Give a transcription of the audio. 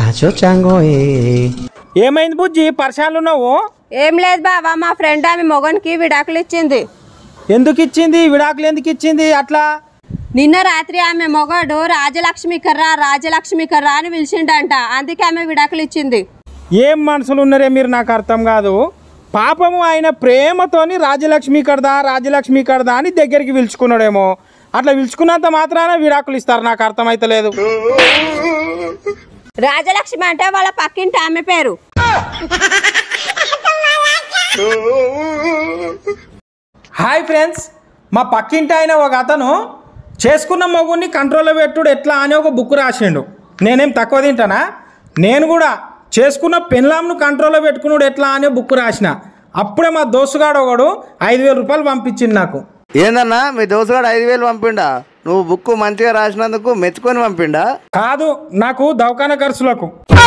Chacho chango eh. ఏమైంది బుజ్జి పరిశాలు ఉన్నావు ఏం లేదు బావా మా ఫ్రెండ్ ఆమె మొగన్కి విడాకులు ఇచ్చింది ఎందుకు ఇచ్చింది విడాకులు ఎందుకు ఇచ్చింది అట్లా నిన్న రాత్రి ఆమె మొగడు రాజలక్ష్మి కర్రా రాజలక్ష్మి కర్రా అని పిలిచిండంట అందుకే ఆమె విడాకులు ఇచ్చింది ఏం మనుషులు ఉన్నారే మీరు నాకు అర్థం కాదు పాపము ఆయన ప్రేమతోని రాజలక్ష్మి కడదా రాజలక్ష్మి కడదా అని దగ్గరికి పిలుచుకున్నాడేమో అట్లా పిలుచుకున్నంత మాత్రాన విడాకులు ఇస్తారు నాకు అర్థమైతలేదు రాజలక్ష్మి అంటే వాళ్ళ పక్కింటి ఆమె పేరు హాయ్ ఫ్రెండ్స్ మా పక్కింటి ఆయన ఒక అతను చేసుకున్న మగుని కంట్రోల్లో పెట్టుడు ఎట్లా అని ఒక బుక్ రాసిండు నేనేం తక్కువ తింటానా నేను కూడా చేసుకున్న పెన్లాంను కంట్రోల్లో పెట్టుకున్నాడు ఎట్లా అని బుక్ రాసిన అప్పుడే మా దోస్తుగాడు ఒకడు ఐదు వేల రూపాయలు పంపించింది నాకు ఏందన్నా మీ దోసుగాడు ఐదు వేలు పంపిండా నువ్వు బుక్ మంచిగా రాసినందుకు మెచ్చుకొని పంపిండా కాదు నాకు దవాఖాన ఖర్చులకు